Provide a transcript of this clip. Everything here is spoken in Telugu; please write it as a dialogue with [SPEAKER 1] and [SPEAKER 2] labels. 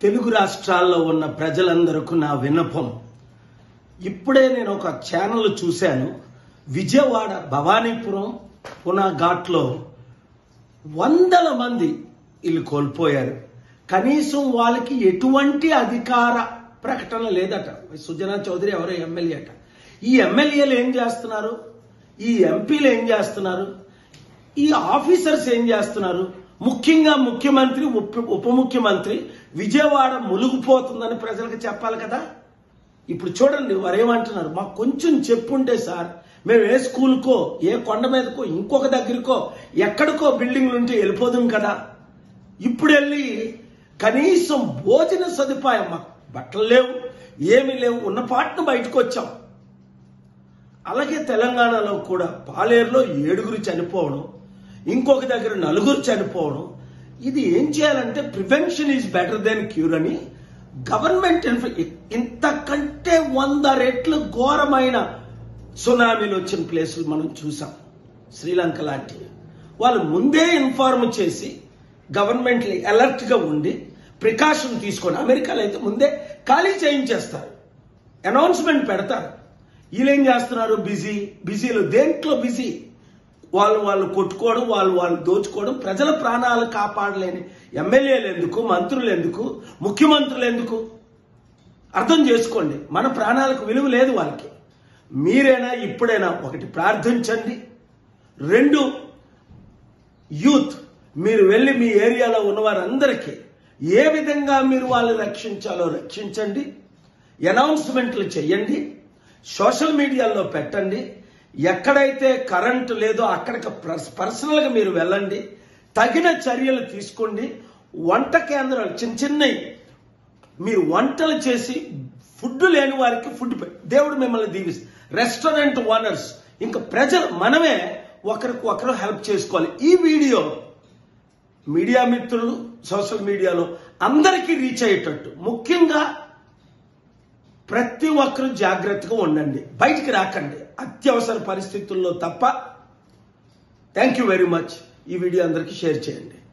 [SPEAKER 1] తెలుగు రాష్ట్రాల్లో ఉన్న ప్రజలందరికీ నా విన్నపం ఇప్పుడే నేను ఒక ఛానల్ చూశాను విజయవాడ భవానీపురం పునా ఘాట్లో వందల మంది వీళ్ళు కోల్పోయారు కనీసం వాళ్ళకి ఎటువంటి అధికార ప్రకటన లేదట సుజనా చౌదరి ఎవరో ఎమ్మెల్యే అట ఈ ఎమ్మెల్యేలు ఏం చేస్తున్నారు ఈ ఎంపీలు ఏం చేస్తున్నారు ఈ ఆఫీసర్స్ ఏం చేస్తున్నారు ముఖ్యంగా ముఖ్యమంత్రి ఉప ఉప ముఖ్యమంత్రి విజయవాడ ములుగుపోతుందని ప్రజలకు చెప్పాలి కదా ఇప్పుడు చూడండి వారు ఏమంటున్నారు మాకు కొంచెం చెప్పుంటే సార్ మేము ఏ స్కూల్కో ఏ కొండ మీదకో ఇంకొక దగ్గరకో ఎక్కడికో బిల్డింగ్లు ఉంటే వెళ్ళిపోదాం కదా ఇప్పుడు వెళ్ళి కనీసం భోజన సదుపాయం మాకు బట్టలు లేవు ఏమీ లేవు ఉన్న పాటను బయటకు వచ్చాం అలాగే తెలంగాణలో కూడా పాలేరులో ఏడుగురు చనిపోవడం ఇంకొక దగ్గర నలుగురు చనిపోవడం ఇది ఏం చేయాలంటే prevention is better than cure అని గవర్నమెంట్ ఇంతకంటే వంద రెట్లు ఘోరమైన సునామీలు వచ్చిన ప్లేసులు మనం చూసాం శ్రీలంక లాంటివి వాళ్ళు ముందే ఇన్ఫార్మ్ చేసి గవర్నమెంట్ అలర్ట్ గా ఉండి ప్రికాషన్ తీసుకొని అమెరికాలో అయితే ముందే ఖాళీ చేయించేస్తారు అనౌన్స్మెంట్ పెడతారు వీళ్ళేం చేస్తున్నారు బిజీ బిజీలో దేంట్లో బిజీ వాళ్ళు వాళ్ళు కొట్టుకోవడం వాళ్ళు వాళ్ళు దోచుకోవడం ప్రజల ప్రాణాలు కాపాడలేని ఎమ్మెల్యేలు ఎందుకు మంత్రులు ఎందుకు ముఖ్యమంత్రులు ఎందుకు అర్థం చేసుకోండి మన ప్రాణాలకు విలువ లేదు వాళ్ళకి మీరైనా ఇప్పుడైనా ఒకటి ప్రార్థించండి రెండు యూత్ మీరు వెళ్ళి మీ ఏరియాలో ఉన్న వారందరికీ ఏ విధంగా మీరు వాళ్ళని రక్షించాలో రక్షించండి అనౌన్స్మెంట్లు చేయండి సోషల్ మీడియాలో పెట్టండి ఎక్కడైతే కరెంటు లేదో అక్కడికి పర్సనల్గా మీరు వెళ్ళండి తగిన చర్యలు తీసుకోండి వంట కేంద్రాలు చిన్న చిన్నవి మీరు వంటలు చేసి ఫుడ్ లేని వారికి ఫుడ్ పె- దేవుడు మిమ్మల్ని దీవిస్తుంది రెస్టారెంట్ ఓనర్స్ ఇంకా ప్రజలు మనమే ఒకరికి ఒకరు హెల్ప్ చేసుకోవాలి ఈ వీడియో మీడియా మిత్రులు సోషల్ మీడియాలో అందరికీ రీచ్ అయ్యేటట్టు ముఖ్యంగా ప్రతి ఒక్కరూ జాగ్రత్తగా ఉండండి బయటికి రాకండి అత్యవసర పరిస్థితుల్లో తప్ప థ్యాంక్ యూ వెరీ మచ్ ఈ వీడియో అందరికీ షేర్ చేయండి